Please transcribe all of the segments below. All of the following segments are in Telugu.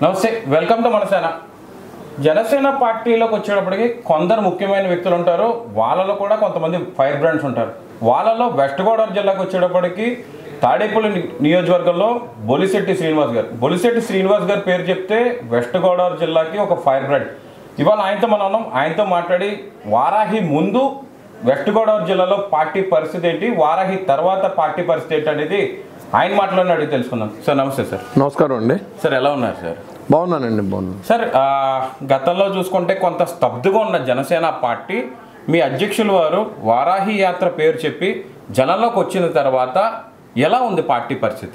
నమస్తే వెల్కమ్ టు మనసేన జనసేన పార్టీలోకి వచ్చేటప్పటికి కొందరు ముఖ్యమైన వ్యక్తులు ఉంటారు వాళ్ళలో కూడా కొంతమంది ఫైర్ బ్రాండ్స్ ఉంటారు వాళ్ళలో వెస్ట్ గోదావరి జిల్లాకు వచ్చేటప్పటికి తాడేపల్లి ని- నియోజకవర్గంలో బొలిశెట్టి శ్రీనివాస్ గారు బొలిశెట్టి శ్రీనివాస్ గారి పేరు చెప్తే వెస్ట్ గోదావరి జిల్లాకి ఒక ఫైర్ బ్రాండ్ ఇవాళ ఆయనతో మనం ఉన్నాం ఆయనతో మాట్లాడి వారాహి ముందు వెస్ట్ గోదావరి జిల్లాలో పార్టీ పరిస్థితి ఏంటి వారాహి తర్వాత పార్టీ పరిస్థితి ఏంటి అనేది ఆయన మాట్లాడిన అడిగి తెలుసుకుందాం సార్ నమస్తే సార్ నమస్కారం అండి సార్ ఎలా ఉన్నారు సార్ బాగున్నానండి బాగున్నాను సార్ ఆ, గతంలో చూసుకుంటే కొంత స్తబ్దుగా ఉన్న జనసేన పార్టీ మీ అధ్యక్షులు వారు వారాహి యాత్ర పేరు చెప్పి జనంలోకి వచ్చిన తర్వాత ఎలా ఉంది పార్టీ పరిస్థితి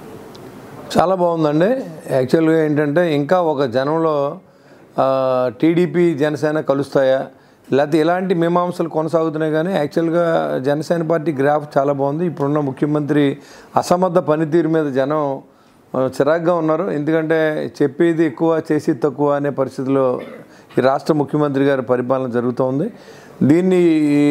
చాలా బాగుందండి యాక్చువల్గా ఏంటంటే ఇంకా ఒక జనంలో ఆ, టీడీపీ జనసేన కలుస్తాయా లేకపోతే ఇలాంటి మీమాంసలు కొనసాగుతున్నాయి కానీ యాక్చువల్గా జనసేన పార్టీ గ్రాఫ్ చాలా బాగుంది ఇప్పుడున్న ముఖ్యమంత్రి అసమర్థ పనితీరు మీద జనం ఆ, చిరాగ్గా ఉన్నారు ఎందుకంటే చెప్పేది ఎక్కువ చేసేది తక్కువ అనే పరిస్థితిలో ఈ రాష్ట్ర ముఖ్యమంత్రి గారి పరిపాలన జరుగుతోంది దీన్ని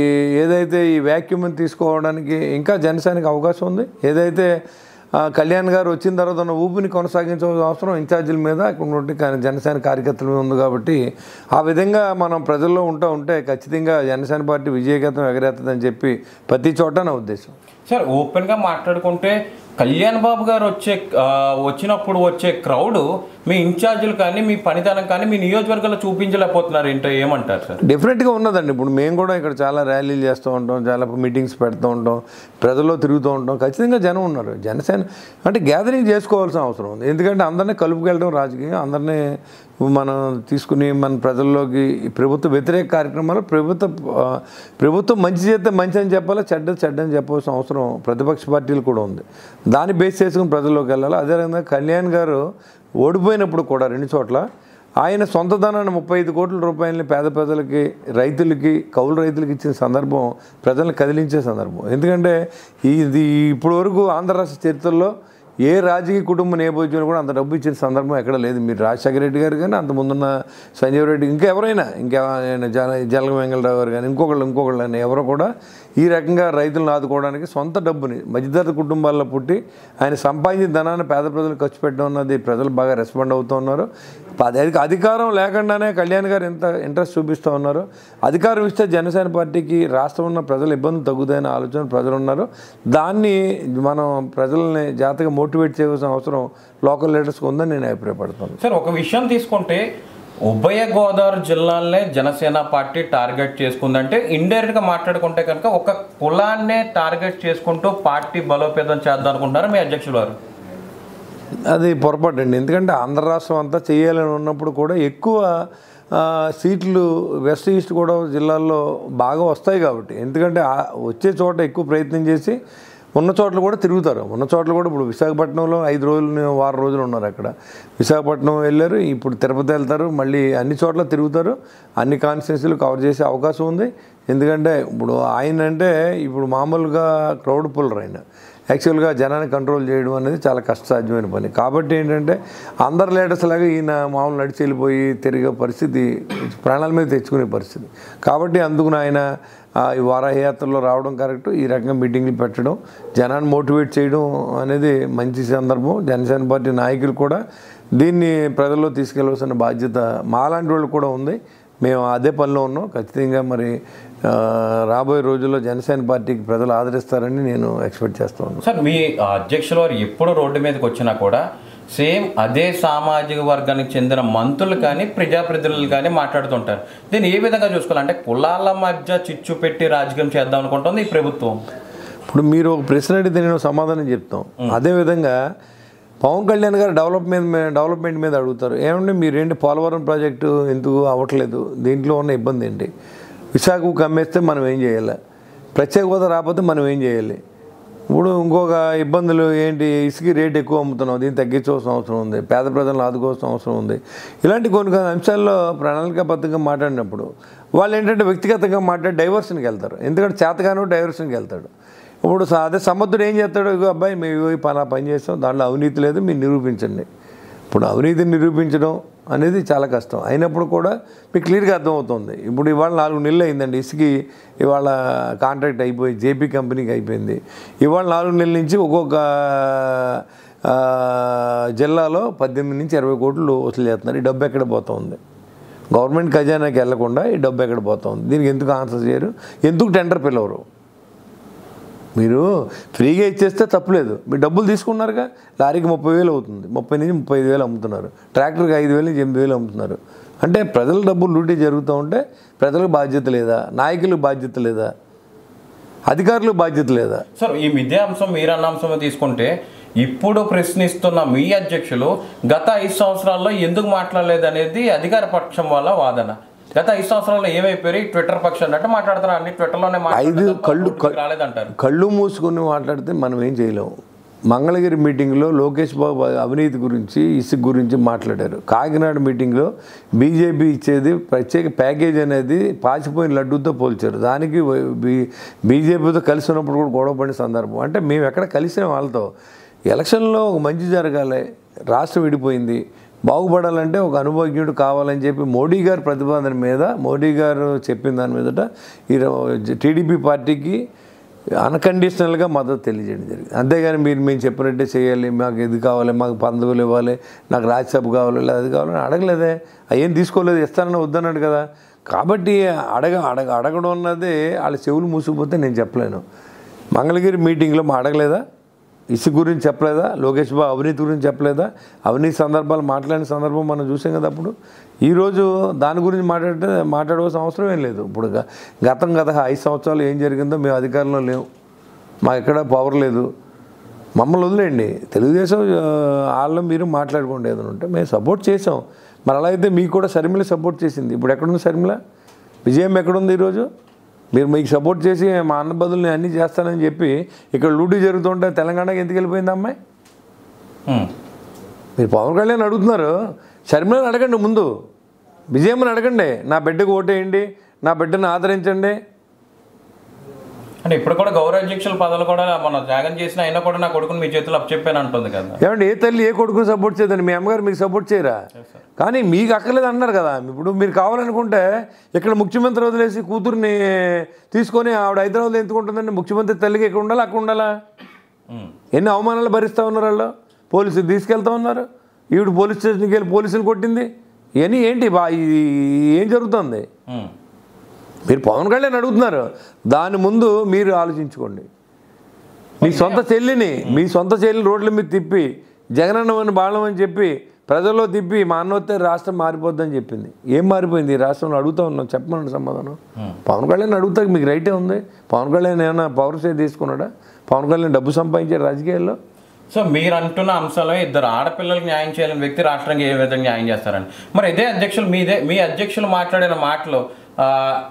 ఏదైతే ఈ వ్యాక్యూమ్ని తీసుకోవడానికి ఇంకా జనసేనకి అవకాశం ఉంది ఏదైతే ఆ, కళ్యాణ్ గారు వచ్చిన తర్వాత ఉన్న ఊపిని కొనసాగించవలసిన అవసరం ఇన్ఛార్జీల మీద ఇక్కడ ఉన్నటువంటి కా- జనసేన కార్యకర్తల మీద ఉంది కాబట్టి ఆ విధంగా మనం ప్రజల్లో ఉంటా ఉంటే ఖచ్చితంగా జనసేన పార్టీ విజయగతం ఎగరేస్తుందని చెప్పి ప్రతి చోట నా ఉద్దేశం సార్ ఓపెన్గా మాట్లాడుకుంటే కళ్యాణ్ బాబు గారు వచ్చే ఆ, వచ్చినప్పుడు వచ్చే క్రౌడ్ మీ ఇన్ఛార్జీలు కానీ మీ పనితనం కానీ మీ నియోజకవర్గంలో చూపించలేకపోతున్నారు ఏంటో ఏమంటారు సార్ డెఫినెట్గా ఉన్నదండి ఇప్పుడు మేము కూడా ఇక్కడ చాలా ర్యాలీలు చేస్తూ ఉంటాం చాలా మీటింగ్స్ పెడుతూ ఉంటాం ప్రజల్లో తిరుగుతూ ఉంటాం ఖచ్చితంగా జనం ఉన్నారు జనసేన అంటే గ్యాదరింగ్ చేసుకోవాల్సిన అవసరం ఉంది ఎందుకంటే అందరినీ కలుపుకెళ్ళడం రాజకీయం అందరినీ మనం తీసుకుని మన ప్రజల్లోకి ఈ ప్రభుత్వ వ్యతిరేక కార్యక్రమాలు ప్రభుత్వ ఆ, ప్రభుత్వం మంచి చేస్తే మంచి అని చెప్పాలి చెడ్డ చెడ్డ అని చెప్పాల్సిన అవసరం ప్రతిపక్ష పార్టీలు కూడా ఉంది దాన్ని బేస్ చేసుకుని ప్రజల్లోకి వెళ్ళాలి అదేవిధంగా కళ్యాణ్ గారు ఓడిపోయినప్పుడు కూడా రెండు చోట్ల ఆయన సొంత ధనాన్ని ముప్పై ఐదు కోట్ల రూపాయలని పేద ప్రజలకి రైతులకి కౌలు రైతులకి ఇచ్చిన సందర్భం ప్రజల్ని కదిలించే సందర్భం ఎందుకంటే ఇది ఇప్పటి వరకు ఆంధ్ర రాష్ట్ర చరిత్రలో ఏ రాజకీయ కుటుంబ నేపథ్యంలో కూడా అంత డబ్బు ఇచ్చిన సందర్భం ఎక్కడ లేదు మీరు రాజశేఖర రెడ్డి గారు కానీ అంత ముందున్న సంజీవ్ రెడ్డి ఇంకా ఎవరైనా ఇంకా జల జలగ వెంగళరావు గారు కానీ ఇంకొకళ్ళు ఇంకొకళ్ళు అని ఎవరు కూడా ఈ రకంగా రైతులను ఆదుకోవడానికి సొంత డబ్బుని మధ్యతరగతి కుటుంబాల్లో పుట్టి ఆయన సంపాదించిన ధనాన్ని పేద ప్రజలు ఖర్చు పెట్టడం అన్నది ప్రజలు బాగా రెస్పాండ్ అవుతూ ఉన్నారు అదే అధికారం లేకుండానే కళ్యాణ్ గారు ఎంత ఇంట్రెస్ట్ చూపిస్తూ ఉన్నారు అధికారం ఇస్తే జనసేన పార్టీకి రాష్ట్రం ఉన్న ప్రజల ఇబ్బందులు తగ్గుతాయనే ఆలోచన ప్రజలు ఉన్నారు దాన్ని మనం ప్రజల్ని జాతగా మోటివేట్ చేయవలసిన అవసరం లోకల్ లీడర్స్కి ఉందని నేను అభిప్రాయపడుతున్నాను సార్ ఒక విషయం తీసుకుంటే ఉభయ గోదావరి జిల్లాలనే జనసేన పార్టీ టార్గెట్ చేసుకుందంటే ఇండైరెక్ట్ గా మాట్లాడుకుంటే కనుక ఒక కులాన్నే టార్గెట్ చేసుకుంటూ పార్టీ బలోపేతం చేద్దాం అనుకుంటున్నారు మీ అధ్యక్షులు వారు అది పొరపాటు అండి ఎందుకంటే ఆంధ్ర రాష్ట్రం అంతా చేయాలని ఉన్నప్పుడు కూడా ఎక్కువ ఆ, సీట్లు వెస్ట్ ఈస్ట్ గోదావరి జిల్లాల్లో బాగా వస్తాయి కాబట్టి ఎందుకంటే ఆ వచ్చే చోట ఎక్కువ ప్రయత్నం చేసి ఉన్న చోట్ల కూడా తిరుగుతారు ఉన్న చోట్ల కూడా ఇప్పుడు విశాఖపట్నంలో ఐదు రోజులు వారం రోజులు ఉన్నారు అక్కడ విశాఖపట్నం వెళ్ళారు ఇప్పుడు తిరుపతి వెళ్తారు మళ్ళీ అన్ని చోట్ల తిరుగుతారు అన్ని కాన్స్టిట్యున్సీలు కవర్ చేసే అవకాశం ఉంది ఎందుకంటే ఇప్పుడు ఆయన అంటే ఇప్పుడు మామూలుగా క్రౌడ్ పుల్లర్ ఆయన యాక్చువల్గా జనాన్ని కంట్రోల్ చేయడం అనేది చాలా కష్టసాధ్యమైన పని కాబట్టి ఏంటంటే అందరు లీడర్స్ లాగా ఈయన మామూలు నడిచి వెళ్ళిపోయి తిరిగే పరిస్థితి ప్రాణాల మీద తెచ్చుకునే పరిస్థితి కాబట్టి అందుకు ఆయన ఆ, ఈ వారాహి యాత్రలో రావడం కరెక్ట్ ఈ రకంగా మీటింగ్లు పెట్టడం జనాన్ని మోటివేట్ చేయడం అనేది మంచి సందర్భం జనసేన పార్టీ నాయకులు కూడా దీన్ని ప్రజల్లో తీసుకెళ్లవలసిన బాధ్యత మాలాంటి వాళ్ళు కూడా ఉంది మేము అదే పనిలో ఉన్నాం ఖచ్చితంగా మరి ఆ, రాబోయే రోజుల్లో జనసేన పార్టీకి ప్రజలు ఆదరిస్తారని నేను ఎక్స్పెక్ట్ చేస్తూ ఉన్నాను సార్ మీ అధ్యక్షుల వారు ఎప్పుడు రోడ్డు మీదకి వచ్చినా కూడా సేమ్ అదే సామాజిక వర్గానికి చెందిన మంత్రులు కానీ ప్రజాప్రతినిధులు కానీ మాట్లాడుతుంటారు దీన్ని ఏ విధంగా చూసుకోవాలంటే కులాల మధ్య చిచ్చు పెట్టి రాజకీయం చేద్దాం అనుకుంటుంది ఈ ప్రభుత్వం ఇప్పుడు మీరు ఒక ప్రశ్న అడిగితే నేను సమాధానం చెప్తాం అదేవిధంగా పవన్ కళ్యాణ్ గారు డెవలప్మెంట్ మీద డెవలప్మెంట్ మీద అడుగుతారు ఏమంటే మీరేంటి పోలవరం ప్రాజెక్టు ఎందుకు అవ్వట్లేదు దీంట్లో ఉన్న ఇబ్బంది ఏంటి విశాఖకు అమ్మేస్తే మనం ఏం చేయాలి ప్రత్యేక హోదా రాకపోతే మనం ఏం చేయాలి ఇప్పుడు ఇంకొక ఇబ్బందులు ఏంటి ఇసుక రేట్ ఎక్కువ అమ్ముతున్నాం దీన్ని తగ్గించవలసిన అవసరం ఉంది పేద ప్రజలను ఆదుకోవాల్సిన అవసరం ఉంది ఇలాంటి కొన్ని కొన్ని అంశాల్లో ప్రణాళికాబద్ధంగా మాట్లాడినప్పుడు వాళ్ళు ఏంటంటే వ్యక్తిగతంగా మాట్లాడి డైవర్షన్కి వెళ్తారు ఎందుకంటే చేతగానో డైవర్షన్కి వెళ్తాడు ఇప్పుడు స- అదే సమర్థుడు ఏం చేస్తాడు ఇగో అబ్బాయి మేము ఈ పలా పని చేస్తాం దాంట్లో అవినీతి లేదు మీరు నిరూపించండి ఇప్పుడు అవినీతిని నిరూపించడం అనేది చాలా కష్టం అయినప్పుడు కూడా మీకు క్లియర్గా అర్థమవుతుంది ఇప్పుడు ఇవాళ నాలుగు నెలలు అయిందండి ఇసుకి ఇవాళ కాంట్రాక్ట్ అయిపోయి జేపీ కంపెనీకి అయిపోయింది ఇవాళ నాలుగు నెలల నుంచి ఒక్కొక్క ఆ, జిల్లాలో పద్దెనిమిది నుంచి ఇరవై కోట్లు వసూలు చేస్తున్నారు ఈ డబ్బు ఎక్కడ పోతా ఉంది గవర్నమెంట్ ఖజానాకి వెళ్లకుండా ఈ డబ్బు ఎక్కడ పోతా ఉంది దీనికి ఎందుకు ఆన్సర్ చేయరు ఎందుకు టెండర్ పిలవరు మీరు ఫ్రీగా ఇచ్చేస్తే తప్పులేదు మీరు డబ్బులు తీసుకున్నారుగా లారీకి ముప్పై వేలు అవుతుంది ముప్పై నుంచి ముప్పై ఐదు వేలు అమ్ముతున్నారు ట్రాక్టర్కి ఐదు వేలు నుంచి ఎనిమిది వేలు అమ్ముతున్నారు అంటే ప్రజల డబ్బులు లూటీ జరుగుతూ ఉంటే ప్రజలకు బాధ్యత లేదా నాయకులకు బాధ్యత లేదా అధికారులకు బాధ్యత లేదా సార్ ఈ మిథ్యా అంశం మీరన్న అంశం తీసుకుంటే ఇప్పుడు ప్రశ్నిస్తున్న మీ అధ్యక్షులు గత ఐదు సంవత్సరాల్లో ఎందుకు మాట్లాడలేదు అనేది అధికార పక్షం వల్ల వాదన గత ఐదు సంవత్సరాల్లో ఏమైపోయారు ఈ ట్విట్టర్ పక్షం అన్నట్టు మాట్లాడుతున్నారు అన్ని ట్విట్టర్లోనే ఐదు కళ్ళు మాట్లాడుతున్నారు రాలేదంటారు కళ్ళు మూసుకొని మాట్లాడితే మనం ఏం చేయలేము మంగళగిరి మీటింగ్లో లోకేష్ బాబు అవినీతి గురించి ఇసుక గురించి మాట్లాడారు కాకినాడ మీటింగ్లో బీజేపీ ఇచ్చేది ప్రత్యేక ప్యాకేజ్ అనేది పాచిపోయిన లడ్డూతో పోల్చారు దానికి బీ బీజేపీతో కలిసి ఉన్నప్పుడు కూడా గొడవ పడిన సందర్భం అంటే మేము ఎక్కడ కలిసిన వాళ్ళతో ఎలక్షన్లో ఒక మంచి జరగాలి రాష్ట్రం విడిపోయింది బాగుపడాలంటే ఒక అనుభవజ్ఞుడు కావాలని చెప్పి మోడీ గారి ప్రతిపాదన మీద మోడీ గారు చెప్పిన దాని మీదట ఈ టీడీపీ పార్టీకి అన్కండిషనల్గా మద్దతు తెలియజేయడం జరిగింది అంతేగాని మీరు మేము చెప్పినట్టే చేయాలి మాకు ఇది కావాలి మాకు పదవులు ఇవ్వాలి నాకు రాజ్యసభ కావాలి లేదా అది కావాలని అడగలేదే అయ్యేం తీసుకోలేదు ఇస్తానని వద్దన్నాడు కదా కాబట్టి అడగ అడగ అడగడం అన్నది వాళ్ళ చెవులు మూసుకుపోతే నేను చెప్పలేను మంగళగిరి మీటింగ్లో మా అడగలేదా ఇసుక గురించి చెప్పలేదా లోకేష్ బాబు అవినీతి గురించి చెప్పలేదా అవినీతి సందర్భాలు మాట్లాడిన సందర్భం మనం చూసాం కదా అప్పుడు ఈరోజు దాని గురించి మాట్లాడితే మాట్లాడవలసిన అవసరం ఏం లేదు ఇప్పుడు గ- గతం గత ఐదు సంవత్సరాలు ఏం జరిగిందో మేము అధికారంలో లేవు మాకు ఎక్కడ పవర్ లేదు మమ్మల్ని వదిలేయండి తెలుగుదేశం ఆ, వాళ్ళు మీరు మాట్లాడుకోండి ఏదైనా ఉంటే మేము సపోర్ట్ చేసాం మరి అలా అయితే మీకు కూడా శర్మిల సపోర్ట్ చేసింది ఇప్పుడు ఎక్కడుంది శర్మిల విజయం ఎక్కడుంది ఈరోజు మీరు మీకు సపోర్ట్ చేసి మా అన్న బదులు నేను అన్నీ చేస్తానని చెప్పి ఇక్కడ లూటీ జరుగుతుంటే తెలంగాణకి ఎందుకు వెళ్ళిపోయింది అమ్మాయి ఉమ్. మీరు పవన్ కళ్యాణ్ అడుగుతున్నారు షర్మిలని అడగండి ముందు విజయమ్మని అడగండి నా బిడ్డకు ఓటేయండి నా బిడ్డను ఆదరించండి అంటే ఇప్పుడు కూడా గౌరవ అధ్యక్షుల పదవులు కూడా మన త్యాగం చేసిన అయినా కూడా నా కొడుకుని మీ చేతిలో అప్పచెప్పాను అంటుంది కదా ఏమండి ఏ తల్లి ఏ కొడుకుని సపోర్ట్ చేయదండి మీ అమ్మగారు మీకు సపోర్ట్ చేయరా కానీ మీకు అక్కర్లేదు అన్నారు కదా ఇప్పుడు మీరు కావాలనుకుంటే ఇక్కడ ముఖ్యమంత్రి వదిలేసి కూతుర్ని తీసుకొని ఆవిడ హైదరాబాద్లో ఎందుకుంటుందండి ముఖ్యమంత్రి తల్లికి ఇక్కడ ఉండాలా అక్కడ ఉండాలా ఉమ్. ఎన్ని అవమానాలు భరిస్తూ ఉన్నారు వాళ్ళు పోలీసులు తీసుకెళ్తా ఉన్నారు ఈవిడ పోలీస్ స్టేషన్కి వెళ్ళి పోలీసులు కొట్టింది ఇవన్నీ ఏంటి బా ఇది ఏం జరుగుతుంది ఉమ్. మీరు పవన్ కళ్యాణ్ అడుగుతున్నారు దాని ముందు మీరు ఆలోచించుకోండి మీ సొంత చెల్లిని మీ సొంత చెల్లిని రోడ్ల మీద తిప్పి జగనన్నమని బాణం అని చెప్పి ప్రజల్లో తిప్పి మా అన్న వస్తే రాష్ట్రం మారిపోద్దని చెప్పింది ఏం మారిపోయింది ఈ రాష్ట్రంలో అడుగుతా ఉన్నాం చెప్పమనండి సమాధానం పవన్ కళ్యాణ్ అడుగుతా మీకు రైటే ఉంది పవన్ కళ్యాణ్ ఏమైనా పవర్ షేర్ తీసుకున్నాడా పవన్ కళ్యాణ్ డబ్బు సంపాదించాడు రాజకీయాల్లో సో మీరు అంటున్న అంశంలో ఇద్దరు ఆడపిల్లలకు న్యాయం చేయాలని వ్యక్తి రాష్ట్రానికి ఏ విధంగా న్యాయం చేస్తారని మరి ఇదే అధ్యక్షులు మీదే మీ అధ్యక్షులు మాట్లాడిన మాటలు ఆ,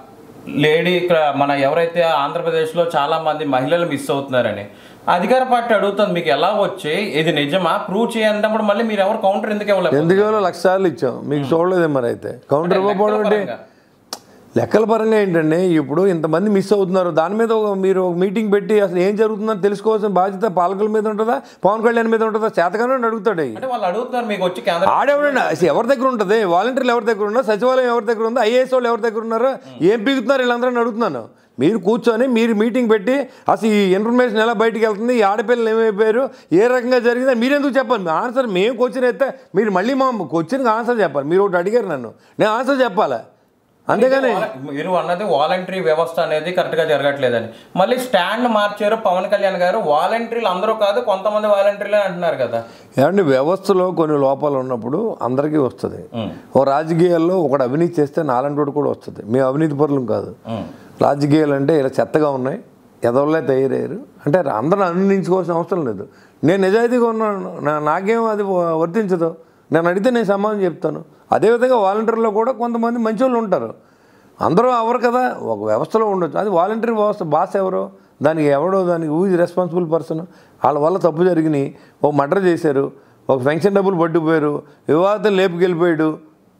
లేడీ ఇక్కడ మన ఎవరైతే ఆంధ్రప్రదేశ్లో చాలా మంది మహిళలు మిస్ అవుతున్నారని అధికార పార్టీ అడుగుతుంది మీకు ఎలా వచ్చి ఇది నిజమా ప్రూవ్ చేయన్నప్పుడు మళ్ళీ మీరు ఎవరు కౌంటర్ ఎందుకు ఇవ్వలేదు ఎందుకేమో లక్ష సార్లు ఇచ్చాం మీకు చూడలేదే మరి అయితే కౌంటర్ ఇవ్వకపోవడం అంటే లెక్కల పరంగా ఏంటంటే ఇప్పుడు ఇంతమంది మిస్ అవుతున్నారు దాని మీద ఒక మీరు ఒక మీటింగ్ పెట్టి అసలు ఏం జరుగుతుందని తెలుసుకోవాల్సిన బాధ్యత పాలకుల మీద ఉంటుందా పవన్ కళ్యాణ్ మీద ఉంటుందా చేతగానే అడుగుతాడు అయ్యి. అంటే వాళ్ళు అడుగుతున్నారు మీకు వచ్చి కేంద్ర ఆడెవడండి అసలు ఎవరి దగ్గర ఉంటుంది వాలంటీర్లు ఎవరి దగ్గర ఉన్నారు సచివాలయం ఎవరి దగ్గర ఉందో ఐఏఎస్ వాళ్ళు ఎవరి దగ్గర ఉన్నారు ఏం పీకుతున్నారు వీళ్ళందరూ అడుగుతున్నాను మీరు కూర్చొని మీరు మీటింగ్ పెట్టి అసలు ఈ ఇన్ఫర్మేషన్ ఎలా బయటికి వెళ్తుంది ఈ ఆడపిల్లలు ఏమైపోయారు ఏ రకంగా జరిగిందో మీరెందుకు చెప్పాలి మీ ఆన్సర్ మేము క్వశ్చన్ అయితే మీరు మళ్ళీ మా క్వశ్చన్కి ఆన్సర్ చెప్పాలి మీరు ఒకటి అడిగారు నన్ను నేను ఆన్సర్ చెప్పాలా అంతేగాని మీరు అన్నది వాలంటరీ వ్యవస్థ అనేది కరెక్ట్ గా జరగట్లేదని మళ్ళీ స్టాండ్ మార్చారు పవన్ కళ్యాణ్ గారు వాలంటీర్లు అందరూ కాదు కొంతమంది వాలంటీర్లే అంటున్నారు కదా ఏమండి వ్యవస్థలో కొన్ని లోపాలు ఉన్నప్పుడు అందరికీ వస్తుంది ఉమ్. ఓ రాజకీయాల్లో ఒకడు అవినీతి చేస్తే నాలంటి కూడా వస్తుంది మేము అవినీతి పరులం కాదు ఉమ్. రాజకీయాలు అంటే ఇలా చెత్తగా ఉన్నాయి ఎదవల్లే తయారయ్యారు అంటే అందరూ అనునించుకోవాల్సిన అవసరం లేదు నేను నిజాయితీగా ఉన్నాను నా- నాకేం అది వ- వర్తించదు నేను అడిగితే నేను సమాధానం చెప్తాను అదేవిధంగా వాలంటీర్లో కూడా కొంతమంది మంచి వాళ్ళు ఉంటారు అందరూ అవరు కదా ఒక వ్యవస్థలో ఉండొచ్చు అది వాలంటీర్ వ్యవస్థ బాస్ ఎవరో దానికి ఎవడో దానికి ఊజ్ రెస్పాన్సిబుల్ పర్సన్ వాళ్ళ వల్ల తప్పు జరిగినాయి ఓ మర్డర్ చేశారు ఒక పెన్షన్ డబ్బులు పట్టుకుపోయారు వివాదం లేపుకెళ్ళిపోయాడు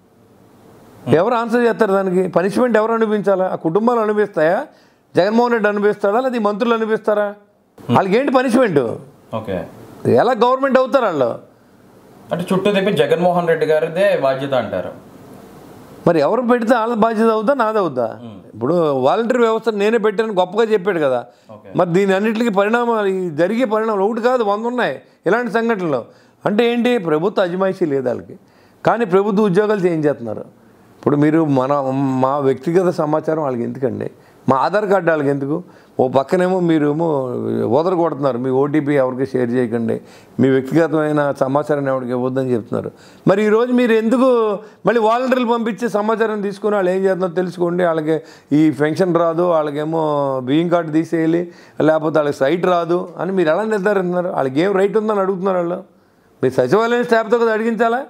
ఎవరు ఆన్సర్ చేస్తారు దానికి పనిష్మెంట్ ఎవరు అనిపించాలా ఆ కుటుంబాలు అనిపిస్తాయా జగన్మోహన్ రెడ్డి అనిపిస్తాడా లేదా ఈ మంత్రులు అనిపిస్తారా వాళ్ళకి ఏంటి పనిష్మెంట్ ఓకే ఎలా గవర్నమెంట్ అవుతారు వాళ్ళు అంటే చుట్టూ తిప్పి జగన్మోహన్ రెడ్డి గారిదే బాధ్యత అంటారు మరి ఎవరు పెడితే వాళ్ళ బాధ్యత అవుతా నాది అవుతా ఇప్పుడు వాలంటీర్ వ్యవస్థ నేనే పెట్టాను గొప్పగా చెప్పాడు కదా ఓకే. మరి దీని అన్నింటికి పరిణామాలు ఈ జరిగే పరిణామాలు ఒకటి కాదు వంద ఉన్నాయి ఇలాంటి సంఘటనలు అంటే ఏంటి ప్రభుత్వ అజమాయిషీ లేదు వాళ్ళకి కానీ ప్రభుత్వ ఉద్యోగాలు చేంజ్ చేస్తున్నారు ఇప్పుడు మీరు మన మా వ్యక్తిగత సమాచారం వాళ్ళకి ఎందుకండి మా ఆధార్ కార్డు వాళ్ళకి ఎందుకు ఓ పక్కనేమో మీరేమో ఓదర కొడుతున్నారు మీ ఓటీపీ ఎవరికి షేర్ చేయకండి మీ వ్యక్తిగతమైన సమాచారాన్ని ఎవరికి ఇవ్వద్దని చెప్తున్నారు మరి ఈరోజు మీరు ఎందుకు మళ్ళీ వాలంటీర్లు పంపించి సమాచారం తీసుకుని వాళ్ళు ఏం చేస్తున్నారో తెలుసుకోండి వాళ్ళకి ఈ పెన్షన్ రాదు వాళ్ళకేమో బియ్యం కార్డు తీసేయాలి లేకపోతే వాళ్ళకి సైట్ రాదు అని మీరు ఎలా నిర్ధారిస్తున్నారు వాళ్ళకి ఏం రైట్ ఉందని అడుగుతున్నారు వాళ్ళు మీరు సచివాలయం స్టాఫ్తో కదా అడిగించాలా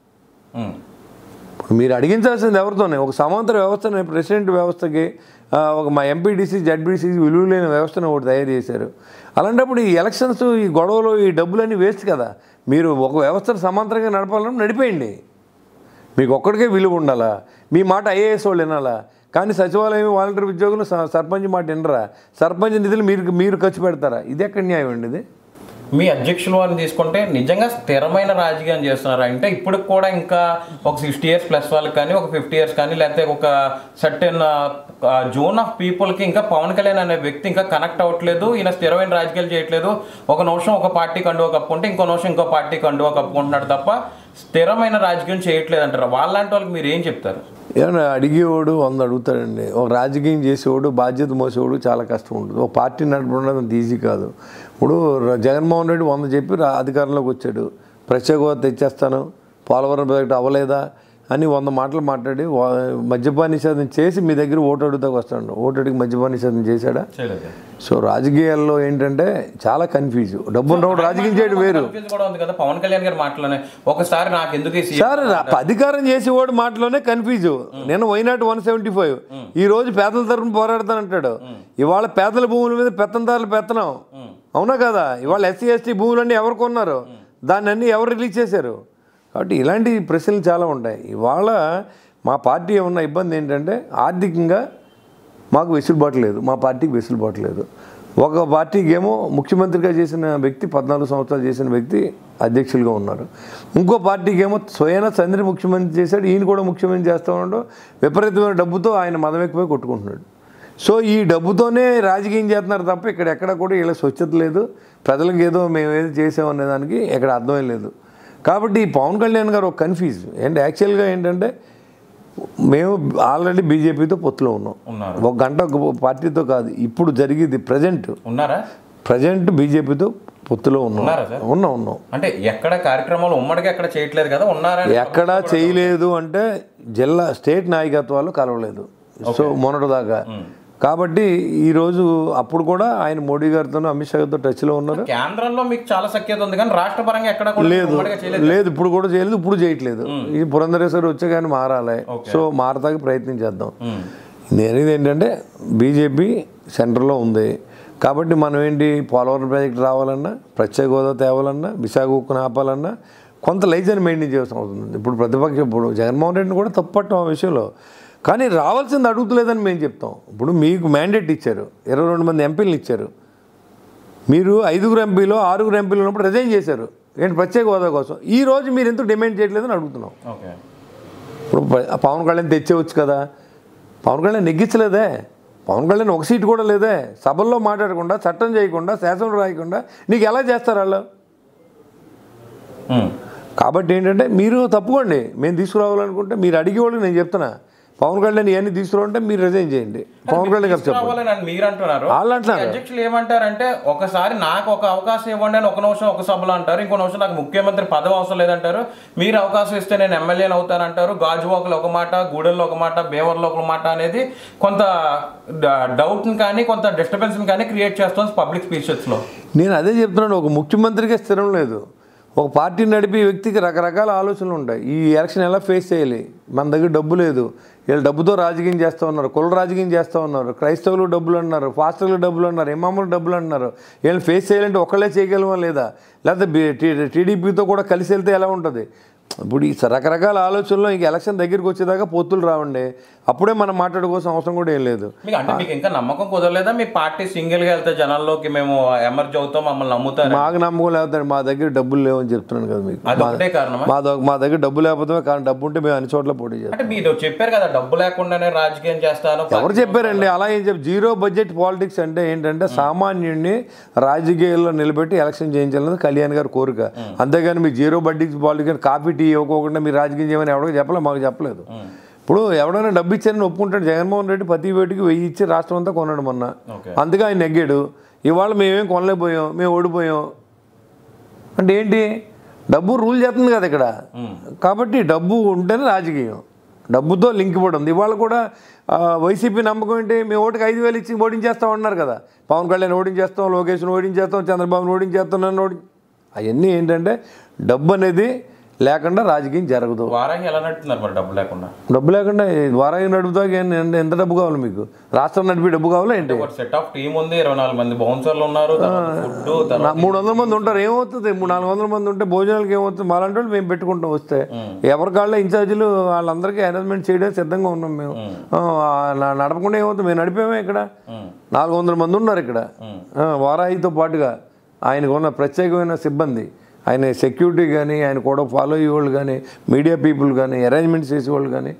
ఉమ్. ఇప్పుడు మీరు అడిగించాల్సింది ఎవరితోనే ఒక సమాంతర వ్యవస్థని ప్రెసిడెంట్ వ్యవస్థకి ఆ, ఒక మా ఎంపీడీసీ జడ్బీసీ విలువ లేని వ్యవస్థను ఒకటి తయారు చేశారు అలాంటప్పుడు ఈ ఎలక్షన్స్ ఈ గొడవలు ఈ డబ్బులన్నీ వేస్ట్ కదా మీరు ఒక వ్యవస్థను సమాంతరంగా నడపాలని నడిపేయండి మీకు ఒక్కడికే విలువ ఉండాలా మీ మాట ఐఏఎస్ వాళ్ళు వినాలా కానీ సచివాలయం వాలంటీర్ ఉద్యోగులు స- సర్పంచ్ మాట వినరా సర్పంచ్ నిధులు మీరు మీరు ఖర్చు పెడతారా ఇది ఎక్కడ న్యాయం అండి ఇది మీ అధ్యక్షుల వారిని తీసుకుంటే నిజంగా స్థిరమైన రాజకీయం చేస్తున్నారు అంటే ఇప్పుడు కూడా ఇంకా ఒక సిక్స్టీ ఇయర్స్ ప్లస్ వాళ్ళకి కానీ ఒక ఫిఫ్టీ ఇయర్స్ కానీ లేకపోతే ఒక సర్టెన్ జోన్ ఆఫ్ పీపుల్కి ఇంకా పవన్ కళ్యాణ్ అనే వ్యక్తి ఇంకా కనెక్ట్ అవ్వట్లేదు ఈయన స్థిరమైన రాజకీయాలు చేయట్లేదు ఒక నిమిషం ఒక పార్టీ కండువ కప్పుకుంటే ఇంకో నిమిషం ఇంకో పార్టీ కండువ కప్పుకుంటున్నాడు తప్ప స్థిరమైన రాజకీయం చేయట్లేదు అంటారు వాళ్ళంటి వాళ్ళకి మీరు ఏం చెప్తారు ఏమన్నా అడిగేవాడు వంద అడుగుతాడండి ఒక రాజకీయం చేసేవాడు బాధ్యత మోసేవాడు చాలా కష్టం ఉంటుంది ఒక పార్టీ నడపడం అంత ఈజీ కాదు ఇప్పుడు ర- జగన్మోహన్ రెడ్డి వంద చెప్పి రా- అధికారంలోకి వచ్చాడు ప్రత్యేక హోదా తెచ్చేస్తాను పోలవరం ప్రాజెక్టు అవ్వలేదా అని వంద మాటలు మాట్లాడి వా- మద్యపాన నిషేధం చేసి మీ దగ్గర ఓటు అడుగుతాకు వస్తాడు ఓటు అడిగి మద్యపాన నిషేధం చేశాడా చేయలేదు సో రాజకీయాల్లో ఏంటంటే చాలా కన్ఫ్యూజ్ డబ్బు ఉన్నప్పుడు రాజకీయం చేయడం వేరు Confuse కూడా ఉంది కదా పవన్ కళ్యాణ్ గారి మాటలోనే ఒకసారి నాకు ఎందుకు ఈ సీఎం సార్ రా- అధికారం చేసేవాడు మాటలోనే కన్ఫ్యూజ్ నేను వైనాట్ వన్ సెవెంటీ ఫైవ్ ఈ రోజు పేదల తరఫున పోరాడతానంటాడు ఇవాళ పేదల భూముల మీద పెత్తందారులు పెత్తనం అవునా కదా ఇవాళ ఎస్సీ ఎస్టీ భూములన్నీ ఎవరు కొన్నారు దాన్ని అన్ని ఎవరు రిలీజ్ చేశారు కాబట్టి ఇలాంటి ప్రశ్నలు చాలా ఉంటాయి ఇవాళ మా పార్టీ ఏమన్నా ఇబ్బంది ఏంటంటే ఆర్థికంగా మాకు వెసులుబాటు లేదు మా పార్టీకి వెసులుబాటు లేదు ఒక పార్టీకి ఏమో ముఖ్యమంత్రిగా చేసిన వ్యక్తి పద్నాలుగు సంవత్సరాలు చేసిన వ్యక్తి అధ్యక్షులుగా ఉన్నారు ఇంకో పార్టీకి ఏమో స్వయాన చంద్ర ముఖ్యమంత్రి చేశాడు ఈయన కూడా ముఖ్యమంత్రి చేస్తూ ఉండడం విపరీతమైన డబ్బుతో ఆయన మదం ఎక్కువై కొట్టుకుంటున్నాడు సో ఈ డబ్బుతోనే రాజకీయం చేస్తున్నారు తప్ప ఇక్కడ ఎక్కడ కూడా ఇలా స్వచ్ఛత లేదు ప్రజలకు ఏదో మేము ఏదో చేసామనే దానికి ఇక్కడ అర్థమే లేదు కాబట్టి ఈ పవన్ కళ్యాణ్ గారు ఒక కన్ఫ్యూజ్ అండ్ యాక్చువల్గా ఏంటంటే మేము ఆల్రెడీ బీజేపీతో పొత్తులో ఉన్నాం ఉన్నారు. ఒక గంట ఒక పార్టీతో కాదు ఇప్పుడు జరిగేది ప్రజెంట్ ఉన్నారా ప్రజెంట్ బీజేపీతో పొత్తులో ఉన్నాం ఉన్నారా సార్? ఉన్నాం ఉన్నాం అంటే ఎక్కడ కార్యక్రమాలు ఉమ్మడిగా ఎక్కడ చేయట్లేదు కదా ఉన్నారా అని ఎక్కడా చేయలేదు అంటే జిల్లా స్టేట్ నాయకత్వాలు కలవలేదు సో మొన్నటిదాకా కాబట్టి ఈరోజు అప్పుడు కూడా ఆయన మోడీ గారితో అమిత్ షా గారితో టచ్లో ఉన్నారు కేంద్రంలో మీకు చాలా సఖ్యత ఉంది కానీ రాష్ట్ర పరంగా ఎక్కడ కూడా లేదు ఉమ్మడిగా చేయలేదు లేదు ఇప్పుడు కూడా చేయలేదు ఇప్పుడు చేయట్లేదు ఇది పురంధరేశ్వరి వచ్చే కానీ మారాలి సో మారతాకి ప్రయత్నం చేద్దాం ఉమ్. నేను అనేది ఏంటంటే బీజేపీ సెంటర్లో ఉంది కాబట్టి మనం ఏంటి పోలవరం ప్రాజెక్ట్ రావాలన్నా ప్రత్యేక హోదా తేవాలన్నా విశాఖ ఉక్కును ఆపాలన్నా కొంత లైజన్ మెయింటైన్ చేయాల్సిన అవుతుంది ఇప్పుడు ప్రతిపక్షం ఇప్పుడు జగన్మోహన్ రెడ్డిని కూడా తప్పట్టం ఆ విషయంలో కానీ రావాల్సింది అడుగుతలేదని మేము చెప్తాం ఇప్పుడు మీకు మ్యాండేట్ ఇచ్చారు ఇరవై రెండు మంది ఎంపీలు ఇచ్చారు మీరు ఐదుగురు ఎంపీలో ఆరుగురు ఎంపీలు ఉన్నప్పుడు రిజైన్ చేశారు ఏంటి ప్రత్యేక హోదా కోసం ఈ రోజు మీరు ఎందుకు డిమాండ్ చేయట్లేదని అడుగుతున్నాం ఓకే ఇప్పుడు ప- పవన్ కళ్యాణ్ తెచ్చేవచ్చు కదా పవన్ కళ్యాణ్ నెగ్గించలేదే పవన్ కళ్యాణ్ ఒక సీటు కూడా లేదే సభల్లో మాట్లాడకుండా చట్టం చేయకుండా శాసనం రాయకుండా నీకు ఎలా చేస్తారు వాళ్ళు ఉమ్. కాబట్టి ఏంటంటే మీరు తప్పుకోండి మేము తీసుకురావాలనుకుంటే మీరు అడిగేవాళ్ళకి నేను చెప్తున్నా పవన్ కళ్యాణ్ ఇవన్నీ తీసుకురావంటే మీరు రిజైన్ చేయండి పవన్ కళ్యాణ్ గారు చెప్పండి రావాలని అని మీరు అంటున్నారు వాళ్ళు అంటున్నారు. ఈ అధ్యక్షులు ఏమంటారంటే ఒకసారి నాకు ఒక అవకాశం ఇవ్వండి అని ఒక నిమిషం ఒక సభలో అంటారు ఇంకో నిమిషం నాకు ముఖ్యమంత్రి పదవి అవసరం లేదంటారు మీరు అవకాశం ఇస్తే నేను ఎమ్మెల్యేని అవుతానంటారు గాజువాకలో ఒక మాట గూడెల్లో ఒక మాట బేవర్లో ఒక మాట అనేది కొంత డౌట్ని కానీ కొంత డిస్టర్బెన్స్ని కానీ క్రియేట్ చేస్తుంది పబ్లిక్ స్పీచెస్లో నేను అదే చెప్తున్నాను ఒక ముఖ్యమంత్రిగా స్థిరం లేదు ఒక పార్టీ నడిపే వ్యక్తికి రకరకాల ఆలోచనలు ఉంటాయి ఈ ఎలక్షన్ ఎలా ఫేస్ చేయాలి మన దగ్గర డబ్బు లేదు వీళ్ళు డబ్బుతో రాజకీయం చేస్తూ ఉన్నారు కుల రాజకీయం చేస్తూ ఉన్నారు క్రైస్తవులు డబ్బులు అన్నారు ఫాస్టర్లు డబ్బులు అన్నారు ఇమాములు డబ్బులు అన్నారు వీళ్ళని ఫేస్ చేయాలంటే ఒకళ్ళే చేయగలమా లేదా లేకపోతే బి- టీ- టీడీపీతో కూడా కలిసి వెళ్తే ఎలా ఉంటుంది ఇప్పుడు ఈ రకరకాల ఆలోచనలో ఇంక ఎలక్షన్ దగ్గరికి వచ్చేదాకా పొత్తులు రావండి అప్పుడే మనం మాట్లాడుకోవాల్సిన అవసరం కూడా ఏం లేదు మీకు అంటే మీకు ఇంకా నమ్మకం కుదరలేదా మీ పార్టీ సింగిల్ గా వెళ్తే జనాల్లోకి మేము ఎమర్జ్ అవుతాం మమ్మల్ని నమ్ముతారు మాకు నమ్మకం లేకపోతే మా దగ్గర డబ్బులు లేవని చెప్తున్నాను కదా మీకు అది ఒకటే కారణమా మా ద- మా దగ్గర డబ్బు లేకపోతే కానీ డబ్బు ఉంటే మేము అన్ని చోట్ల పోటీ చేస్తాం అంటే మీరు చెప్పారు కదా డబ్బు లేకుండానే రాజకీయం చేస్తాను ఎవరు చెప్పారండి అలా ఏం చెప్పి జీరో బడ్జెట్ పాలిటిక్స్ అంటే ఏంటంటే సామాన్యుడిని రాజకీయాల్లో నిలబెట్టి ఎలక్షన్ చేయించాలన్నది కళ్యాణ్ గారి కోరిక అంతేగాని మీ zero budget politics coffee tea ఇవ్వకోకుండా మీరు రాజకీయం చేయమని ఎవరికి చెప్పలేదు మాకు చెప్పలేదు ఇప్పుడు ఎవడైనా డబ్బు ఇచ్చారని ఒప్పుకుంటాడు జగన్మోహన్ రెడ్డి ప్రతి వేటికి వెయ్యి ఇచ్చి రాష్ట్రం అంతా కొన్నాడు మొన్న ఓకే అందుకే ఆయన నెగ్గాడు ఇవాళ మేమేం కొనలేకపోయాం మేము ఓడిపోయాం అంటే ఏంటి డబ్బు రూల్ చేస్తుంది కదా ఇక్కడ కాబట్టి డబ్బు ఉంటేనే రాజకీయం డబ్బుతో లింక్ పడి ఉంది ఇవాళ కూడా ఆ, వైసీపీ నమ్మకం ఏంటి మేము ఓటుకి ఐదు వేలు ఇచ్చి ఓడించేస్తాం అన్నారు కదా పవన్ కళ్యాణ్ ఓడించేస్తాం లోకేష్ని ఓడించేస్తాం చంద్రబాబుని ఓడించేస్తాం నన్ను ఓడి అవన్నీ ఏంటంటే డబ్బు అనేది లేకుండా రాజకీయం జరగదు వారాహి ఎలా నడుపుతున్నారు మరి డబ్బు లేకుండా డబ్బు లేకుండా వారాయి నడుపుతా ఎంత డబ్బు కావాలి మీకు రాష్ట్రం నడిపి డబ్బు కావాలా ఏంటి ఒక సెట్ ఆఫ్ టీం ఉంది ఇరవై నాలుగు మంది బౌన్సర్లు ఉన్నారు ఫుడ్ నా- మూడు వందల మంది ఉంటారు ఏమవుతుంది మూడు నాలుగు వందల మంది ఉంటే భోజనాలకి ఏమవుతుంది మాలాంటి వాళ్ళు మేము పెట్టుకుంటాం వస్తే ఎవరి కాళ్ళ ఇన్ఛార్జీలు వాళ్ళందరికీ అనౌన్స్మెంట్ చేయడానికి సిద్ధంగా ఉన్నాం మేము ఆ, నా- నడపకుండా ఏమవుతుంది మేము నడిపామే ఇక్కడ నాలుగు వందల మంది ఉన్నారు ఇక్కడ ఆ, వారాహితో పాటుగా ఆయనకు ఉన్న ప్రత్యేకమైన సిబ్బంది ఆయన సెక్యూరిటీ కానీ ఆయన కూడా ఫాలో అయ్యేవాళ్ళు కానీ మీడియా పీపుల్ కానీ అరేంజ్మెంట్స్ చేసేవాళ్ళు కానీ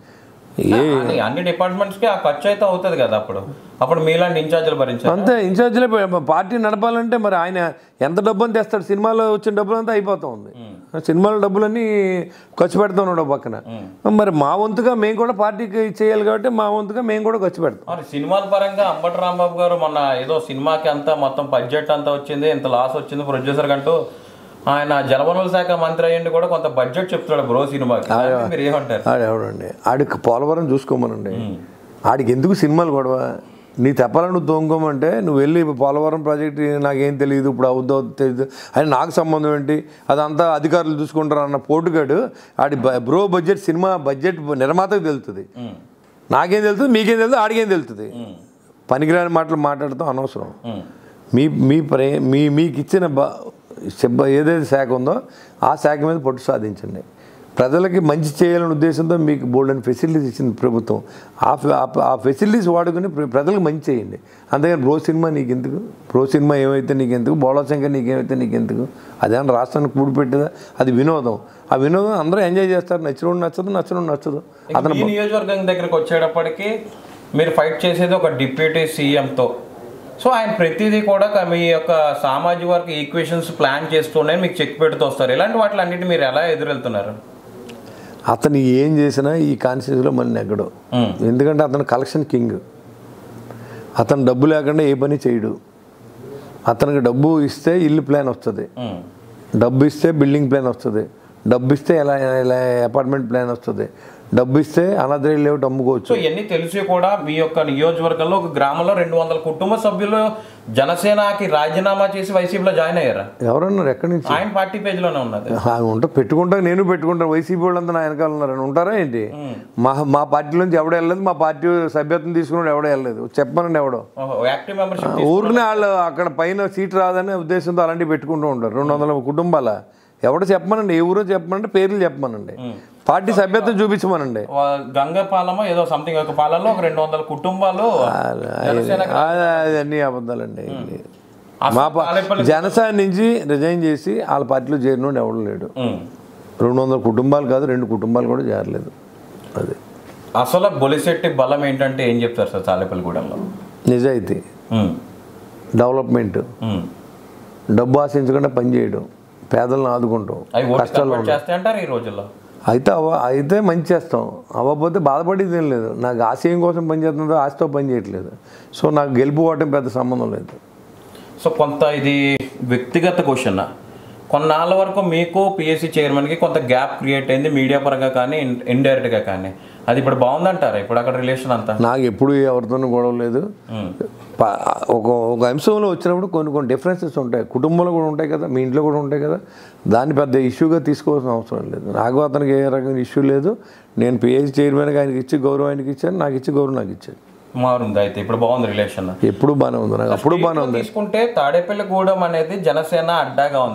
ఏ అన్ని అన్ని డిపార్ట్మెంట్స్ కి ఆ ఖర్చు అయితే అవుతుంది కదా అప్పుడు అప్పుడు మీలాంటి ఇన్ఛార్జీలు భరించారు అంతే ఇన్ఛార్జ్లే ప- పార్టీ నడపాలంటే మరి ఆయన ఎంత డబ్బు అని తెస్తాడు సినిమాలో వచ్చిన డబ్బులు అంతా అయిపోతా ఉంది సినిమాలో డబ్బులన్నీ ఖర్చు పెడతా ఉన్నాడు ఓ పక్కన మరి మా వంతుగా మేము కూడా పార్టీకి చేయాలి కాబట్టి మా వంతుగా మేము కూడా ఖర్చు పెడతాం మరి సినిమాల పరంగా అంబటి రాంబాబు గారు మొన్న ఏదో సినిమాకి అంతా మొత్తం బడ్జెట్ అంతా వచ్చింది ఇంత లాస్ వచ్చింది ప్రొడ్యూసర్ కంటూ ఆయన జలవనరుల శాఖ మంత్రి అయ్యండి కూడా కొంత బడ్జెట్ చెప్తున్నాడు బ్రో సినిమాకి దానికి మీరు ఏమంటారు ఆడు ఎవడండి ఆడికి పోలవరం చూసుకోమనండి ఆడికి ఎందుకు సినిమాలు గొడవ నీ తెప్పాలని నువ్వు తోముకోమంటే నువ్వు వెళ్ళి పోలవరం ప్రాజెక్ట్ నాకేం తెలియదు ఇప్పుడు అవుద్దో తెలియదు అని నాకు సంబంధం ఏంటి అదంతా అధికారులు చూసుకుంటారు అన్న పోటుగాడు ఆడి బ- బ్రో బడ్జెట్ సినిమా బడ్జెట్ నిర్మాతకు తెలుస్తుంది ఉమ్, నాకేం తెలుస్తుంది మీకేం తెలుస్తుంది ఆడికేం తెలుస్తుంది ఉమ్, పనికిరాని మాటలు మాట్లాడటం అనవసరం ఉమ్, మీ మీ ప్రే మీ మీకు ఇచ్చిన బ సిబ్బ ఏదైతే శాఖ ఉందో ఆ శాఖ మీద పట్టు సాధించండి ప్రజలకి మంచి చేయాలనే ఉద్దేశంతో మీకు బోల్డ్ అని ఫెసిలిటీస్ ఇచ్చింది ప్రభుత్వం ఆ ఫె- ఆ ఫె- ఆ ఫెసిలిటీస్ వాడుకొని ప్ర- ప్రజలకు మంచి చేయండి అంతేగాని బ్రో సినిమా నీకు ఎందుకు బ్రో సినిమా ఏమైతే నీకు ఎందుకు బోళ శంకర్ నీకేమైతే నీకు ఎందుకు అదేమన్నా రాష్ట్రానికి కూడి పెట్టేదా అది వినోదం ఆ వినోదం అందరూ ఎంజాయ్ చేస్తారు నచ్చినోడు నచ్చదు నచ్చినోడు నచ్చదు ఇక మీ నియోజకవర్గం దగ్గరకు వచ్చేటప్పటికి మీరు ఫైట్ చేసేది ఒక డిప్యూటీ సీఎంతో సో ఆయన ప్రతిదీ కూడా క- మీ యొక్క సామాజిక వర్గ ఈక్వేషన్స్ ప్లాన్ చేస్తూనే మీకు చెక్ పెడుతూ వస్తారు ఇలాంటి వాటిలన్నిటి మీరు ఎలా ఎదురెళ్తున్నారు అతను ఏం చేసినా ఈ కాన్స్టిట్యూన్సీలో మళ్ళీ నెగ్గడు ఉమ్, ఎందుకంటే అతను కలెక్షన్ కింగ్ అతను డబ్బు లేకుండా ఏ పని చేయడు అతనికి డబ్బు ఇస్తే ఇల్లు ప్లాన్ వస్తుంది ఉమ్, డబ్బు ఇస్తే బిల్డింగ్ ప్లాన్ వస్తుంది డబ్బు ఇస్తే ఎలా ఎలా అపార్ట్మెంట్ ప్లాన్ వస్తుంది డబ్బు ఇస్తే అనాథరీ లేఅవుట్ అమ్ముకోవచ్చు సో ఇవన్నీ తెలిసి కూడా మీ యొక్క నియోజకవర్గంలో ఒక గ్రామంలో రెండు వందల కుటుంబ సభ్యులు జనసేనకి రాజీనామా చేసి వైసీపీలో జాయిన్ అయ్యారా ఎవరన్నారు ఎక్కడి నుంచి ఆయన పార్టీ పేజ్లోనే ఉన్నది ఆ, ఉంటా పెట్టుకుంటా నేను పెట్టుకుంటాను వైసీపీ వాళ్ళంతా నా వెనకాల ఉన్నారని ఉంటారా ఏంటి మా మా పార్టీ నుంచి ఎవడో వెళ్ళలేదు మా పార్టీ సభ్యత్వం తీసుకున్నాడు ఎవడో వెళ్ళలేదు చెప్పనండి ఎవడో ఓహో, యాక్టివ్ మెంబర్షిప్ ఊరిని వాళ్ళు అక్కడ పైన సీట్ రాదనే ఉద్దేశంతో అలాంటివి పెట్టుకుంటూ ఉంటారు రెండు వందల కుటుంబాల ఎవడో చెప్పమనండి ఏ ఊరో చెప్పమనండి పేర్లు చెప్పమనండి పార్టీ సభ్యత్వం చూపించమనండి గంగపాలమో ఏదో సంథింగ్ ఒక పాలలో ఒక రెండు వందల కుటుంబాలు జనసేన అది అన్ని అబద్ధాలండి అసలు మా పా- తాడేపల్లి- జనసేన నుంచి రిజైన్ చేసి వాళ్ళ పార్టీలో చేరినోడు ఎవడు లేడు ఉమ్. రెండు వందల కుటుంబాలు కాదు రెండు కుటుంబాలు కూడా చేరలేదు అది అసలు బొలిశెట్టి బలం ఏంటంటే ఏం చెప్తారు సార్ తాలేపల్లిగూడెంలో నిజాయితీ ఉమ్, డెవలప్మెంట్ ఉమ్. డబ్బు ఆశించకుండా పనిచేయడం పేదలను ఆదుకుంటాం అవి ఓటు కష్టాలు కన్వర్ట్ చేస్తే అంటారు ఈ రోజుల్లో అయితే అవ అయితే మంచి చేస్తాం అవ్వకపోతే బాధపడేది ఏం లేదు నాకు ఆశయం కోసం పని చేస్తుందో ఆశతో పని చేయట్లేదు సో నాకు గెలుపు ఓవటం పెద్ద సంబంధం లేదు సో కొంత ఇది వ్యక్తిగత క్వశ్చన్ కొన్నాళ్ళ వరకు మీకు పిఎస్సి చైర్మన్కి కొంత గ్యాప్ క్రియేట్ అయింది మీడియా పరంగా కానీ ఇండైరెక్ట్గా కానీ అది ఇప్పుడు బాగుందంటారా ఇప్పుడు అక్కడ రిలేషన్ అంతా నాకు ఎప్పుడు ఎవరితోనూ గొడవ లేదు ఉమ్, ప- ఒక ఒక అంశంలో వచ్చినప్పుడు కొన్ని కొన్ని డిఫరెన్సెస్ ఉంటాయి కుటుంబంలో కూడా ఉంటాయి కదా మీ ఇంట్లో కూడా ఉంటాయి కదా దాన్ని పెద్ద ఇష్యూగా తీసుకోవాల్సిన అవసరం లేదు నాకు అతనికి ఏ రకమైన ఇష్యూ లేదు నేను పిహెచ్ చైర్మన్గా ఆయనకి ఇచ్చి గౌరవం ఆయనకి ఇచ్చాను నాకు ఇచ్చి గౌరవం నాకు ఇచ్చాడు మారుంది అయితే ఇప్పుడు బాగుంది రిలేషన్ ఎప్పుడు బాగానే ఉంది నాకు అప్పుడు బాగానే ఉంది తీసుకుంటే తాడేపల్లిగూడెం అనేది జనసేన అడ్డాగా ఉంది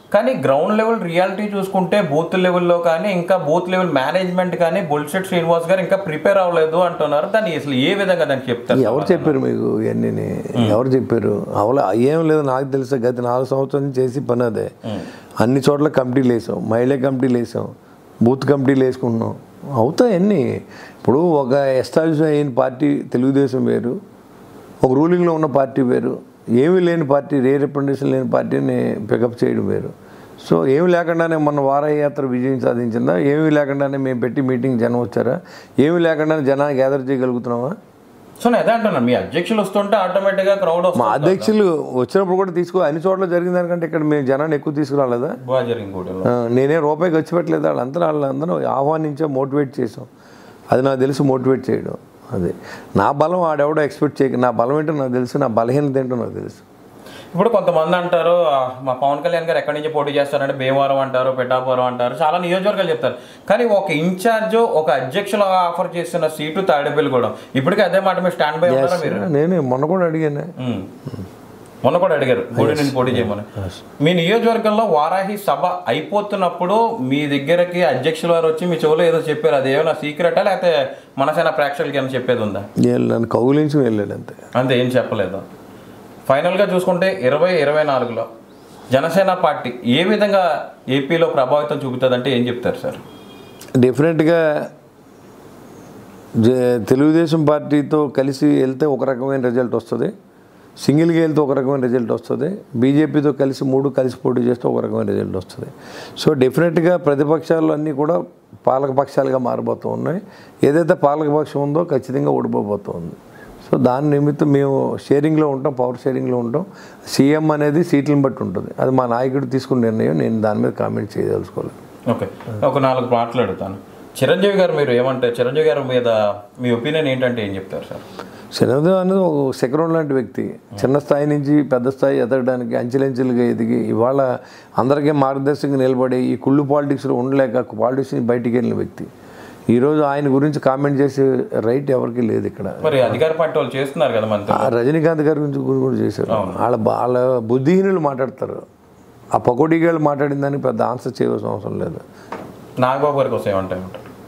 కానీ గ్రౌండ్ లెవెల్ రియాలిటీ చూసుకుంటే బూత్ లెవెల్లో కానీ ఇంకా బూత్ లెవెల్ మేనేజ్మెంట్ కానీ బుల్సెట్ శ్రీనివాస్ గారు ఇంకా ప్రిపేర్ అవ్వలేదు అంటున్నారు దాన్ని అసలు ఏ విధంగా దానికి చెప్తారు ఎవరు చెప్పారు మీకు ఇవన్నీ ఎవరు చెప్పారు అవలా ఏం లేదు నాకు తెలుసు గత నాలుగు సంవత్సరాల నుంచి చేసి పని అదే అన్ని చోట్ల కమిటీలు వేసాం మహిళా కమిటీలు వేసాం బూత్ కమిటీలు వేసుకుంటున్నాం అవుతాయి అన్నీ ఇప్పుడు ఒక ఎస్టాబ్లిష్ అయిన పార్టీ తెలుగుదేశం వేరు ఒక రూలింగ్లో ఉన్న పార్టీ వేరు ఏమీ లేని పార్టీ రే రిప్రజెంటేషన్ లేని పార్టీని పికప్ చేయడం వేరు సో ఏమి లేకుండానే మన వారయాత్ర విజయం సాధించిందా ఏమీ లేకుండానే మేము పెట్టి మీటింగ్ జనం వచ్చారా ఏమీ లేకుండానే జనాన్ని గ్యాదర్ చేయగలుగుతున్నామా సో నేను అదే అంటున్నాను మీ అధ్యక్షులు వస్తుంటే ఆటోమేటిక్గా క్రౌడ్ మా వస్తుంది అధ్యక్షులు వచ్చినప్పుడు కూడా తీసుకో అన్ని చోట్ల జరిగిన దానికంటే ఇక్కడ మేము జనాన్ని ఎక్కువ తీసుకురాలేదా బాగా జరిగింది కూటమిలో ఆ, నేనే రూపాయి ఖర్చు పెట్టలేదు వాళ్ళంతా వాళ్ళందరూ ఆహ్వానించా మోటివేట్ చేసాం అది నాకు తెలుసు మోటివేట్ చేయడం అది నా బలం ఆడెవడో ఎక్స్పెక్ట్ చేయక నా బలం ఏంటో నాకు తెలుసు నా బలహీనత ఏంటో నాకు తెలుసు ఇప్పుడు కొంతమంది అంటారు "ఆ, మా పవన్ కళ్యాణ్ గారు ఎక్కడి నుంచి పోటీ చేస్తారంటే భీమవరం అంటారు పిఠాపురం అంటారు చాలా నియోజకవర్గాలు చెప్తారు కానీ ఒక ఇన్ఛార్జ్ ఒక అధ్యక్షులు ఆఫర్ చేసిన సీటు తాడేపల్లి కూడా ఇప్పటికీ అదే మాట మీరు స్టాండ్ బై ఉన్నారా మీరు నేనే మొన్న కూడా అడిగాను ఉమ్. మొన్న కూడా అడిగారు పోటీ నుంచి పోటీ చేయమని మీ నియోజకవర్గంలో వారాహి సభ అయిపోతున్నప్పుడు మీ దగ్గరకి అధ్యక్షుల వారు వచ్చి మీ చెవులో ఏదో చెప్పారు అది ఏమైనా సీక్రెటా లేకపోతే మనసైనా ప్రేక్షకులకి ఏమైనా చెప్పేది ఉందా నేను నన్ను కౌలించి వెళ్ళాడు అంతే అంతే ఏం చెప్పలేదు ఫైనల్గా చూసుకుంటే ఇరవై ఇరవై నాలుగులో జనసేన పార్టీ ఏ విధంగా ఏపీలో ప్రభావితం చూపుతుందంటే ఏం చెప్తారు సార్ డెఫినెట్గా జ- తెలుగుదేశం పార్టీతో కలిసి వెళ్తే ఒక రకమైన రిజల్ట్ వస్తుంది సింగిల్గా వెళ్తే ఒక రకమైన రిజల్ట్ వస్తుంది బీజేపీతో కలిసి మూడు కలిసి పోటీ చేస్తే ఒక రకమైన రిజల్ట్ వస్తుంది సో డెఫినెట్గా ప్రతిపక్షాలు అన్నీ కూడా పాలకపక్షాలుగా మారబోతూ ఉన్నాయి ఏదైతే పాలకపక్షం ఉందో ఖచ్చితంగా ఓడిపోబోతుంది సో దాని నిమిత్తం మేము షేరింగ్లో ఉంటాం పవర్ షేరింగ్లో ఉంటాం సీఎం అనేది సీట్లను బట్టి ఉంటుంది అది మా నాయకుడు తీసుకున్న నిర్ణయం నేను దాని మీద కామెంట్ చేయదలుచుకోలేదు ఓకే ఒక నాలుగు మాట్లాడుతాను చిరంజీవి గారు మీరు ఏమంటారు చిరంజీవి గారి మీద మీ ఒపీనియన్ ఏంటంటే ఏం చెప్తారు సార్ శనిదేవ్ అనేది ఒక శకరం లాంటి వ్యక్తి చిన్న స్థాయి నుంచి పెద్ద స్థాయి ఎదగడానికి అంచెలంచెలుగా ఎదిగి ఇవాళ అందరికీ మార్గదర్శకంగా నిలబడి ఈ కుళ్ళు పాలిటిక్స్లో ఉండలేక పాలిటిక్స్ నుంచి బయటికి వెళ్ళిన వ్యక్తి ఈరోజు ఆయన గురించి కామెంట్ చేసే రైట్ ఎవరికి లేదు ఇక్కడ మరి అధికార పార్టీ వాళ్ళు చేస్తున్నారు కదా మనతో ఆ రజనీకాంత్ గారి గురించి కూడా కూడా చేశారు వాళ్ళ బా- వాళ్ళ బుద్ధిహీనులు మాట్లాడతారు ఆ పకోడీ గారు మాట్లాడిన దానికి పెద్ద ఆన్సర్ చేయవలసిన అవసరం లేదు నాగబాబు గారి కోసం ఏమంటారు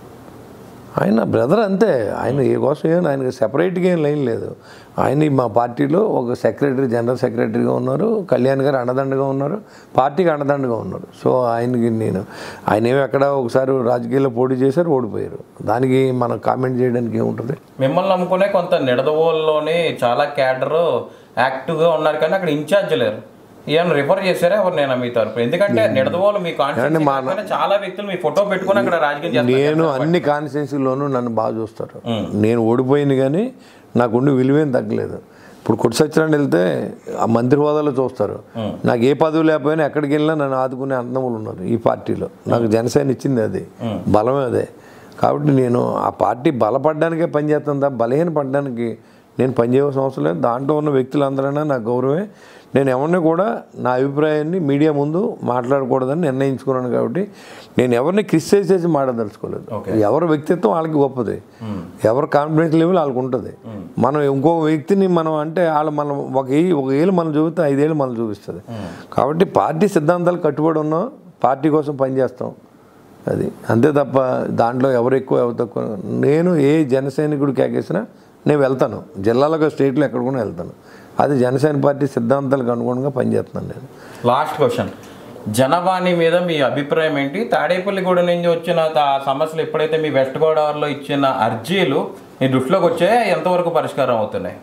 ఆయన బ్రదర్ అంతే ఆయన ఏ కోసం ఏం ఆయనకి సెపరేట్గా ఏం లైన్ లేదు ఆయన మా పార్టీలో ఒక సెక్రటరీ జనరల్ సెక్రటరీగా ఉన్నారు కళ్యాణ్ గారు అండదండగా ఉన్నారు పార్టీకి అండదండగా ఉన్నారు సో ఆయనకి నేను ఆయన ఏమి ఎక్కడ ఒకసారి రాజకీయాల్లో పోటీ చేశారు ఓడిపోయారు దానికి మనం కామెంట్ చేయడానికి ఏముంటుంది మిమ్మల్ని నమ్ముకునే కొంత నిడదవోల్లోని చాలా క్యాడర్ యాక్టివ్గా ఉన్నారు కానీ అక్కడ ఇన్ఛార్జ్ లేరు ఏమైనా రిఫర్ చేశారా ఎవరు నేను మీ తరపు ఎందుకంటే నిడదవోలు మీ కాన్స్టిట్యూన్సీ చాలా వ్యక్తులు మీ ఫోటో పెట్టుకుని అక్కడ రాజకీయం చేస్తారు నేను అన్ని కాన్స్టిట్యున్సీలోనూ నన్ను బాగా చూస్తారు నేను ఓడిపోయింది కానీ నాకుండి విలువేం తగ్గలేదు ఇప్పుడు కొట్టి సత్యనారాయణ వెళ్తే ఆ మంత్రి హోదాలో చూస్తారు నాకు ఏ పదవి లేకపోయినా ఎక్కడికి వెళ్ళినా నన్ను ఆదుకునే అన్నములు ఉన్నారు ఈ పార్టీలో నాకు జనసేన ఇచ్చింది అది బలమే అదే కాబట్టి నేను ఆ పార్టీ బలపడడానికే పనిచేస్తుందా బలహీన పడడానికి నేను పనిచేయవలసిన అవసరం లేదు దాంట్లో ఉన్న వ్యక్తులందరైనా నాకు గౌరవమే నేను ఎవరిని కూడా నా అభిప్రాయాన్ని మీడియా ముందు మాట్లాడకూడదని నిర్ణయించుకున్నాను కాబట్టి నేను ఎవరిని క్రిటిసైజ్ చేసి మాట్లాడదలుచుకోలేదు ఎవరి వ్యక్తిత్వం వాళ్ళకి గొప్పది ఎవరి కాన్ఫిడెన్స్ లెవెల్ వాళ్ళకి ఉంటుంది మనం ఇంకో వ్యక్తిని మనం అంటే వాళ్ళు మనం ఒక ఏ ఒక ఏళ్ళు మనం చూపిస్తే ఐదేళ్ళు మనం చూపిస్తుంది కాబట్టి పార్టీ సిద్ధాంతాలు కట్టుబడి ఉన్నాం పార్టీ కోసం పనిచేస్తాం అది అంతే తప్ప దాంట్లో ఎవరు ఎక్కువ ఎవరు తక్కువ నేను ఏ జనసైనికుడు కేకేసినా నేను వెళ్తాను జిల్లాలో స్టేట్లో ఎక్కడ కూడా వెళ్తాను అది జనసేన పార్టీ సిద్ధాంతాలకు అనుగుణంగా పనిచేస్తున్నాను నేను లాస్ట్ క్వశ్చన్ జనవాణి మీద మీ అభిప్రాయం ఏంటి తాడేపల్లిగూడ నుంచి వచ్చిన తా- సమస్యలు ఎప్పుడైతే మీ వెస్ట్ గోదావరిలో ఇచ్చిన అర్జీలు మీ దృష్టిలోకి వచ్చాయో ఎంతవరకు పరిష్కారం అవుతున్నాయి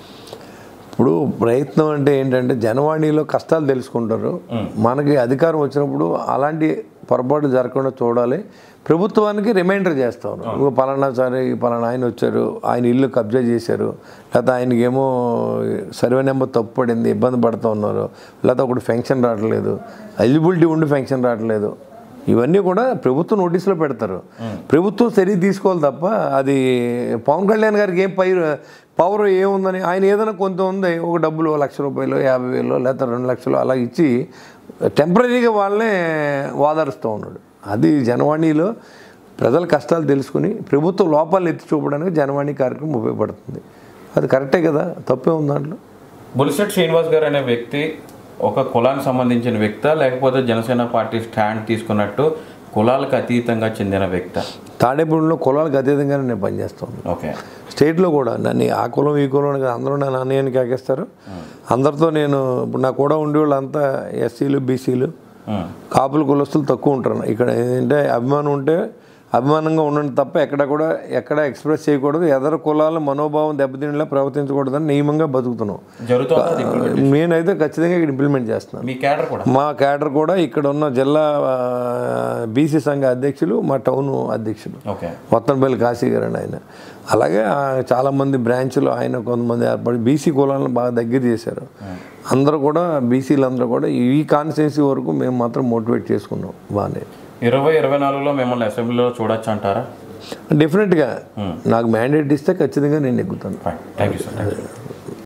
ఇప్పుడు ప్రయత్నం అంటే ఏంటంటే జనవాణిలో కష్టాలు తెలుసుకుంటారు మనకి అధికారం వచ్చినప్పుడు అలాంటి పొరపాటు జరగకుండా చూడాలి ప్రభుత్వానికి రిమైండర్ చేస్తారు ఇంకో పలానా సరే ఈ పలానా ఆయన వచ్చారు ఆయన ఇల్లు కబ్జా చేశారు లేకపోతే ఆయనకి ఏమో సర్వే నెంబర్ తప్పు పడింది ఇబ్బంది పడుతూ ఉన్నారు లేకపోతే ఒకటి ఫెన్షన్ రావట్లేదు ఎలిజిబిలిటీ ఉండి ఫెన్షన్ రావట్లేదు ఇవన్నీ కూడా ప్రభుత్వం నోటీసులో పెడతారు ప్రభుత్వం చర్య తీసుకోవాలి తప్ప అది పవన్ కళ్యాణ్ గారికి ఏం పై పవర్ ఏముందని ఆయన ఏదైనా కొంత ఉంది ఒక డబ్బులు ఓ లక్ష రూపాయలు యాభై వేలు లేకపోతే రెండు లక్షలు అలా ఇచ్చి టెంపరీగా వాళ్ళనే వాదారుస్తూ ఉన్నాడు అది జనవాణిలో ప్రజల కష్టాలు తెలుసుకుని ప్రభుత్వ లోపాలు ఎత్తి చూపడానికి జనవాణి కార్యక్రమం ఉపయోగపడుతుంది అది కరెక్టే కదా తప్పే ఉంది దాంట్లో బుల్సెట్ శ్రీనివాస్ గారు అనే వ్యక్తి ఒక కులానికి సంబంధించిన వ్యక్త లేకపోతే జనసేన పార్టీ స్టాండ్ తీసుకున్నట్టు కులాలకు అతీతంగా చెందిన వ్యక్త తాడేపూడిలో కులాలకు అతీతంగానే నేను పనిచేస్తాను ఓకే స్టేట్లో కూడా నన్ను ఆ కులం ఈ కులం అని కాదు, అందరూ నన్ను అన్నయ్యని కాకేస్తారు అందరితో నేను ఇప్పుడు నా కూడా ఉండేవాళ్ళు అంతా ఎస్సీలు బీసీలు ఉమ్. కాపుల కులస్తులు తక్కువ ఉంటారు ఇక్కడ ఏంటంటే అభిమానం ఉంటే అభిమానంగా ఉండండి తప్ప ఎక్కడ కూడా ఎక్కడ ఎక్స్ప్రెస్ చేయకూడదు ఎదరు కులాల మనోభావం దెబ్బతినేలా ప్రవర్తించకూడదని నియమంగా బతుకుతున్నాం జరుగుతుంది అది ఇప్పుడు. నేనైతే ఖచ్చితంగా ఇక్కడ ఇంప్లిమెంట్ చేస్తున్నాను మీ క్యాడర్ కూడా మా క్యాడర్ కూడా ఇక్కడ ఉన్న జిల్లా బీసీ సంఘ అధ్యక్షులు మా టౌన్ అధ్యక్షులు ఓకే వత్తనపల్లి కాశీ గారు అండి ఆయన అలాగే ఆ, చాలామంది బ్రాంచ్లు ఆయన కొంతమంది ఏర్పడి బీసీ కులాలను బాగా దగ్గర చేశారు అందరూ కూడా బీసీలు అందరూ కూడా ఈ కాన్స్టిట్యున్సీ వరకు మేము మాత్రం మోటివేట్ చేసుకున్నాం బాగానే ఇరవై ఇరవై నాలుగులో మిమ్మల్ని అసెంబ్లీలో చూడొచ్చు అంటారా డెఫినెట్గా నాకు మ్యాండేట్ ఇస్తే ఖచ్చితంగా నేను ఎక్కుతాను thank you sir thank you